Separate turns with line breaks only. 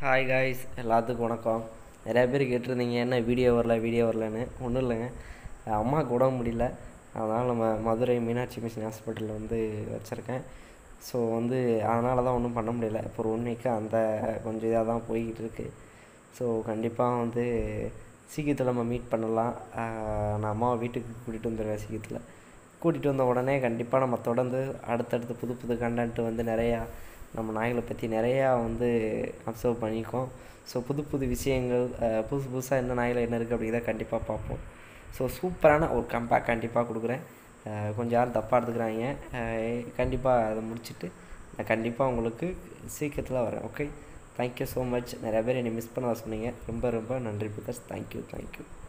hi guys எல்லாத்துக்கும் வணக்கம் நிறையா பேர் கேட்டிருந்தீங்க என்ன வீடியோ வரல வீடியோ வரலன்னு ஒன்றும் இல்லைங்க அம்மாவுக்கு உடம்பு முடியல அதனால் நம்ம மதுரை மீனாட்சி மிஷன் ஹாஸ்பிட்டலில் வந்து வச்சுருக்கேன் ஸோ வந்து அதனால தான் ஒன்றும் பண்ண முடியல இப்போ ஒரு ஒன் வீக்காக அந்த கொஞ்சம் இதாக தான் போய்கிட்டு இருக்கு ஸோ கண்டிப்பாக வந்து சீக்கிரத்தில் நம்ம மீட் பண்ணலாம் ஆஹ் நான் அம்மாவை வீட்டுக்கு கூட்டிகிட்டு வந்துடுவேன் சீக்கிரத்தில் கூட்டிகிட்டு வந்த உடனே கண்டிப்பாக நம்ம தொடர்ந்து அடுத்தடுத்து புது புது கண்டென்ட் வந்து நிறையா நம்ம நாய்களை பற்றி நிறையா வந்து அப்சர்வ் பண்ணியிருக்கோம் ஸோ புது புது விஷயங்கள் அஹ் புதுசு புதுசாக என்ன நாயில் என்ன இருக்குது அப்படிங்கிறத கண்டிப்பாக பார்ப்போம் ஸோ சூப்பரான ஒரு கம்பேக் கண்டிப்பாக கொடுக்குறேன் அஹ் கொஞ்சம் யாரும் தப்பாக எடுத்துக்கிறாங்க கண்டிப்பாக அதை முடிச்சுட்டு நான் கண்டிப்பாக உங்களுக்கு சீக்கிரத்தில் வரேன் ஓகே தேங்க்யூ ஸோ மச் நிறைய பேர் என்னை மிஸ் பண்ண சொன்னீங்க ரொம்ப ரொம்ப நன்றி பிரதர்ஸ் தேங்க்யூ தேங்க்யூ